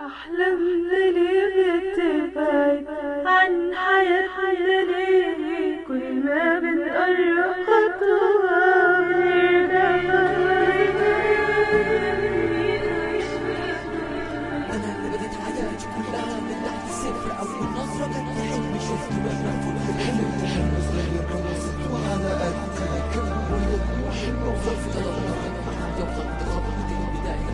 أحلام ليه بتبعد عن حياتنا ليه كل ما بنقرب خطوة انا اللي بديت حياتي كلها من تحت الصفر اول نظره كانت حلم شفت باب مقفول في الحلم حلم صغير كان وسط وعلى قد كان جوايا طموح حلم اوصل في ثلاث مرات معايا وخدت خطوه البدايه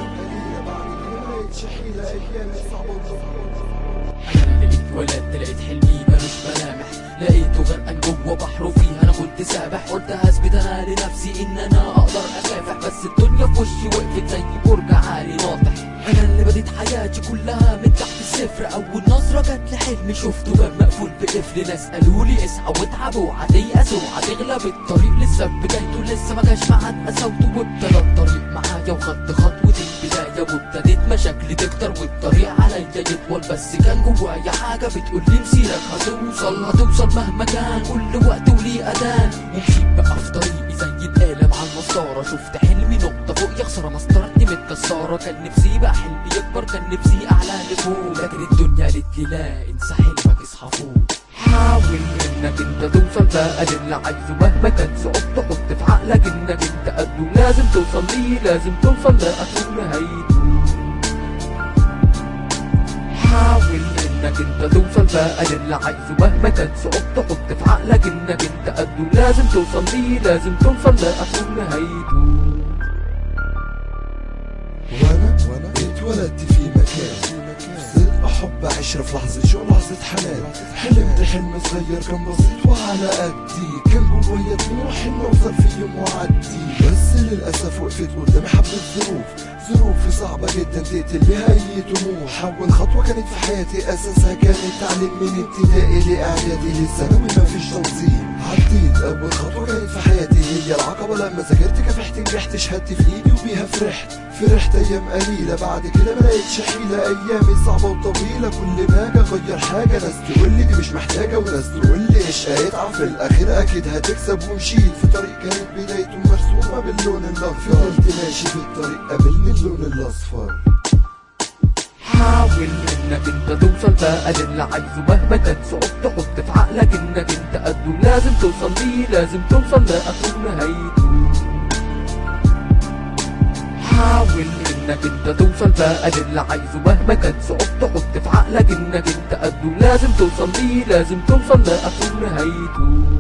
انا لقيت ولد لقيت حلمي ملوش ملامح لقيته غرقان جوه بحر وفيها انا كنت سابح قلت هثبت انا لنفسي ان انا اقدر اكافح بس الدنيا في وشي وقفت زي برج عالي ناطح انا اللي بديت حياتي كلها من تحت الصفر اول نظره جت لحلمي شفته باب مقفول بقفل ناس قالوا لي اصحى واتعبوا هتيأسوا هتغلب الطريق لسه بدايته لسه ما جاش ميعاد قساوته وابتدى الطريق معايا وخدت خطوه البدايه وابتديت مشاكلي تكتر والطريق عليا يطول بس كان جوايا حاجه بتقول لي مسيرك هتوصل هتوصل مهما كان كل وقت وليه اذان ومشيت بقى في طريقي زي القلم على المسطره شفت حلمي نقطه فوق يا خساره مسطرتي متكسره كان نفسي بقى حلمي يكبر كان نفسي اعلى لفوق لكن الدنيا قالت لي لا انسى حلمك اصحى فوق حاول انك انت توصل بقى للي عايزه مهما كان صعوبته حط في عقلك انك انت قده لازم توصل ليه لازم توصل لاخر نهايته حاول انك انت توصل بقى للي عايزه مهما كان صعوبته حط في عقلك انك انت قده لازم توصل ليه لازم توصل لاخر نهايته وانا وانا اتولدت في مكان صرت احب عشرة في لحظة شو لحظة حنان حلمت حلم صغير كان بسيط وعلى قدي كان جوايا طموح اني اوصل في يوم وعدي بس للاسف وقفت قدامي حبة ظروف ظروف صعبة جدا تقتل بها اي طموح اول خطوة كانت في حياتي اساسها كان التعليم من ابتدائي لاعدادي للثانوي مفيش تنظيم عديت اول خطوة كانت في حياتي هي العقبة لما ذاكرت كافحت نجحت شهادتي في ايدي وبيها فرحت فرحت ايام قليلة بعد كده ما لقيتش حيلة ايامي صعبة وطويلة كل ما اجي اغير حاجة ناس تقول لي دي مش محتاجة وناس تقول لي ايش هيتعب في الاخير اكيد هتكسب ومشيت في طريق كانت بدايته مرسومة باللون الاخضر فضلت ماشي في الطريق قابلني اللون الاصفر حاول انك انت توصل بقى للي عايزه مهما كان صعوبته حط في عقلك انك انت قده لازم توصل ليه لازم توصل لاخر نهايته حاول انك انت توصل بقى للي عايزه مهما كان صعوبته حط في عقلك انك انت قده لازم توصل ليه لازم توصل لاخر نهايته